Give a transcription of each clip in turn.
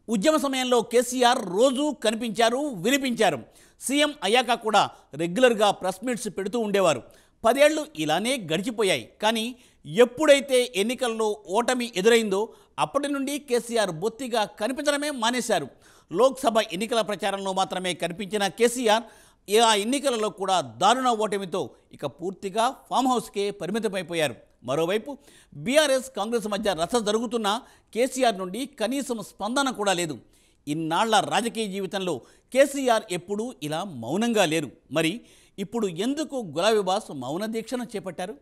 ఉద్యమ సమయంలో కేసీఆర్ రోజూ కనిపించారు వినిపించారు సీఎం అయ్యాక కూడా రెగ్యులర్గా ప్రెస్ మీట్స్ పెడుతూ ఉండేవారు పదేళ్లు ఇలానే గడిచిపోయాయి కానీ ఎప్పుడైతే ఎన్నికల్లో ఓటమి ఎదురైందో అప్పటి నుండి కేసీఆర్ బొత్తిగా కనిపించడమే మానేశారు లోక్సభ ఎన్నికల ప్రచారంలో మాత్రమే కనిపించిన కేసీఆర్ ఆ ఎన్నికలలో కూడా దారుణ ఓటమితో ఇక పూర్తిగా ఫామ్ హౌస్కే పరిమితమైపోయారు మరోవైపు బీఆర్ఎస్ కాంగ్రెస్ మధ్య రచ్చ జరుగుతున్నా కేసీఆర్ నుండి కనీసం స్పందన కూడా లేదు ఇన్నాళ్ల రాజకీయ జీవితంలో కేసీఆర్ ఎప్పుడూ ఇలా మౌనంగా లేరు మరి ఇప్పుడు ఎందుకు గులాబీ బాస్ మౌన దీక్షను చేపట్టారు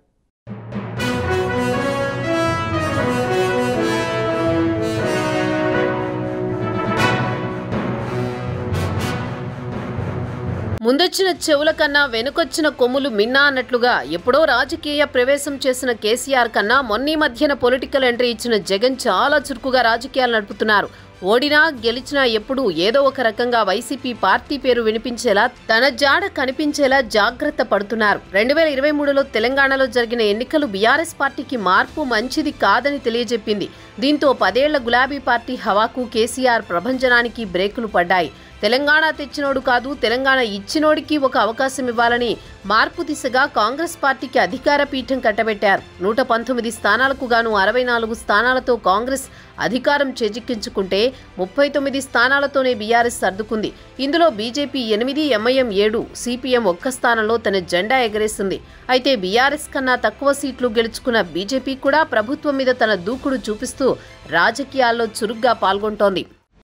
ముందొచ్చిన చెవుల కన్నా వెనుకొచ్చిన కొమ్ములు మిన్నా అన్నట్లుగా ఎప్పుడో రాజకీయ ప్రవేశం చేసిన కేసీఆర్ కన్నా మొన్నీ మధ్యన పొలిటికల్ ఎంట్రీ ఇచ్చిన జగన్ చాలా చురుకుగా రాజకీయాలు నడుపుతున్నారు ఓడినా గెలిచినా ఎప్పుడూ ఏదో ఒక రకంగా వైసీపీ పార్టీ పేరు వినిపించేలా తన జాడ కనిపించేలా జాగ్రత్త పడుతున్నారు రెండు వేల ఇరవై మూడులో తెలంగాణలో జరిగిన ఎన్నికలు బీఆర్ఎస్ పార్టీకి మార్పు మంచిది కాదని తెలియజెప్పింది దీంతో పదేళ్ల గులాబీ పార్టీ హవాకు కేసీఆర్ ప్రభంజనానికి బ్రేకులు పడ్డాయి తెలంగాణ తెచ్చినోడు కాదు తెలంగాణ ఇచ్చినోడికి ఒక అవకాశం ఇవ్వాలని మార్పు దిశగా కాంగ్రెస్ పార్టీకి అధికార పీఠం కట్టబెట్టారు నూట పంతొమ్మిది స్థానాలకు గాను అరవై నాలుగు స్థానాలతో కాంగ్రెస్ అధికారం చేజిక్కించుకుంటే ముప్పై తొమ్మిది స్థానాలతోనే బీఆర్ఎస్ సర్దుకుంది ఇందులో బీజేపీ ఎనిమిది ఎంఐఎం ఏడు సిపిఎం ఒక్క స్థానంలో తన జెండా ఎగరేసింది అయితే బీఆర్ఎస్ కన్నా తక్కువ సీట్లు గెలుచుకున్న బీజేపీ కూడా ప్రభుత్వం మీద తన దూకుడు చూపిస్తూ రాజకీయాల్లో చురుగ్గా పాల్గొంటోంది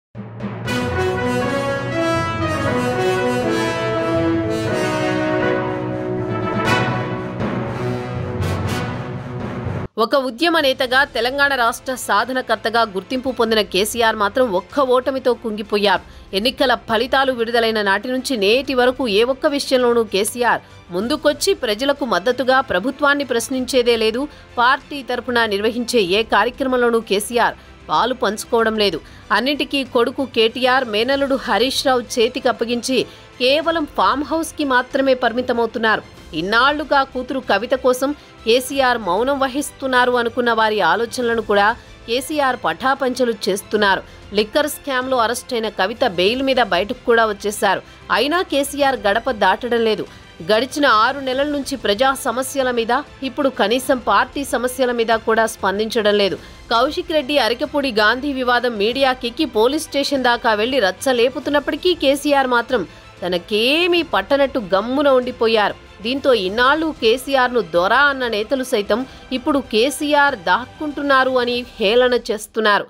ఒక ఉద్యమ నేతగా తెలంగాణ రాష్ట్ర సాధనకర్తగా గుర్తింపు పొందిన కేసీఆర్ మాత్రం ఒక్క ఓటమితో కుంగిపోయారు ఎన్నికల ఫలితాలు విడుదలైన నాటి నుంచి నేటి వరకు ఏ ఒక్క విషయంలోనూ కేసీఆర్ ముందుకొచ్చి ప్రజలకు మద్దతుగా ప్రభుత్వాన్ని ప్రశ్నించేదే లేదు పార్టీ తరపున నిర్వహించే ఏ కార్యక్రమంలోనూ కేసీఆర్ పాలు పంచుకోవడం లేదు అన్నింటికీ కొడుకు కేటీఆర్ మేనలుడు హరీష్ రావు చేతికి అప్పగించి కేవలం ఫామ్ హౌస్కి మాత్రమే పరిమితమవుతున్నారు ఇన్నాళ్లుగా కూతురు కవిత కోసం కేసీఆర్ మౌనం వహిస్తున్నారు అనుకున్న వారి ఆలోచనలను కూడా కేసీఆర్ పటాపంచలు చేస్తున్నారు లిక్కర్ స్కామ్లో అరెస్టైన కవిత బెయిల్ మీద బయటకు కూడా వచ్చేశారు అయినా కేసీఆర్ గడప దాటడం లేదు గడిచిన ఆరు నెలల నుంచి ప్రజా సమస్యల మీద ఇప్పుడు కనీసం పార్టీ సమస్యల మీద కూడా స్పందించడం లేదు కౌశిక్ రెడ్డి అరికపూడి గాంధీ వివాదం మీడియాకి పోలీస్ స్టేషన్ దాకా వెళ్లి రచ్చ లేపుతున్నప్పటికీ కేసీఆర్ మాత్రం తనకేమీ పట్టనట్టు గమ్మున ఉండిపోయారు దీంతో ఇన్నాళ్లు కేసీఆర్ను దొర అన్న నేతలు సైతం ఇప్పుడు కేసీఆర్ దాక్కుంటున్నారు అని హేళన చేస్తున్నారు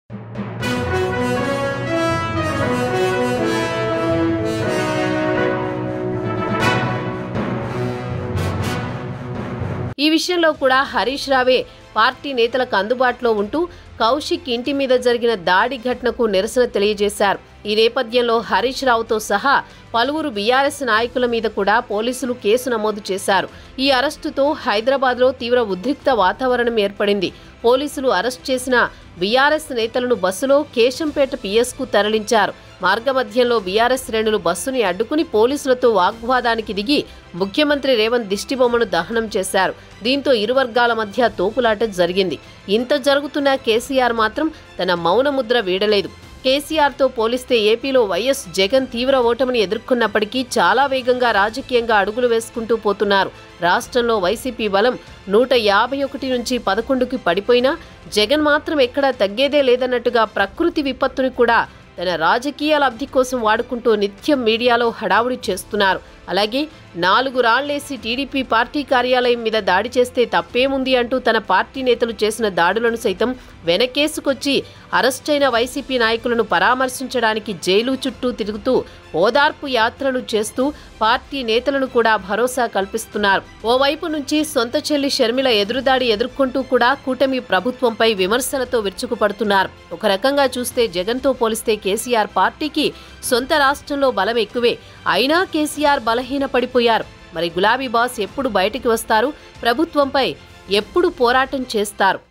ఈ విషయంలో కూడా హరీష్ రావే పార్టీ నేతలకు అందుబాటులో ఉంటూ కౌశిక్ ఇంటి మీద జరిగిన దాడి ఘటనకు నిరసన తెలియజేశారు ఈ నేపథ్యంలో హరీష్ రావుతో సహా పలువురు బీఆర్ఎస్ నాయకుల మీద కూడా పోలీసులు కేసు నమోదు చేశారు ఈ అరెస్టుతో హైదరాబాద్లో తీవ్ర ఉద్రిక్త వాతావరణం ఏర్పడింది పోలీసులు అరెస్ట్ చేసిన బీఆర్ఎస్ నేతలను బస్సులో కేశంపేట పిఎస్కు తరలించారు మార్గమధ్యంలో బీఆర్ఎస్ శ్రేణులు బస్సుని అడ్డుకుని పోలీసులతో వాగ్వాదానికి దిగి ముఖ్యమంత్రి రేవంత్ దిష్టిబొమ్మను దహనం చేశారు దీంతో ఇరు వర్గాల మధ్య తోపులాట జరిగింది ఇంత జరుగుతున్న కేసీఆర్ మాత్రం తన మౌనముద్ర వీడలేదు కేసీఆర్తో పోలిస్తే ఏపీలో వైఎస్ జగన్ తీవ్ర ఓటమిని ఎదుర్కొన్నప్పటికీ చాలా వేగంగా రాజకీయంగా అడుగులు వేసుకుంటూ పోతున్నారు రాష్ట్రంలో వైసీపీ బలం నూట యాభై ఒకటి నుంచి పదకొండుకి పడిపోయినా జగన్ మాత్రం ఎక్కడా తగ్గేదే లేదన్నట్టుగా ప్రకృతి విపత్తుని కూడా తన రాజకీయ లబ్ధి కోసం వాడుకుంటూ నిత్యం మీడియాలో హడావుడి చేస్తున్నారు అలాగే నాలుగు రాళ్లేసి టీడీపీ పార్టీ కార్యాలయం మీద దాడి చేస్తే తప్పేముంది అంటూ తన పార్టీ నేతలు చేసిన దాడులను సైతం వెనకేసుకొచ్చి అరెస్టైన వైసీపీ నాయకులను పరామర్శించడానికి జైలు చుట్టూ తిరుగుతూ ఓదార్పు యాత్రలు చేస్తూ పార్టీ నేతలను కూడా భరోసా కల్పిస్తున్నారు ఓవైపు నుంచి సొంత చెల్లి షర్మిల ఎదురుదాడి ఎదుర్కొంటూ కూడా కూటమి ప్రభుత్వంపై విమర్శలతో విరుచుకుపడుతున్నారు ఒక రకంగా చూస్తే జగన్తో పోలిస్తే కేసీఆర్ పార్టీకి సొంత రాష్ట్రంలో బలం ఎక్కువే అయినా కేసీఆర్ బలహీన పడిపోయారు మరి గులాబీ బాస్ ఎప్పుడు బయటికి వస్తారు ప్రభుత్వంపై ఎప్పుడు పోరాటం చేస్తారు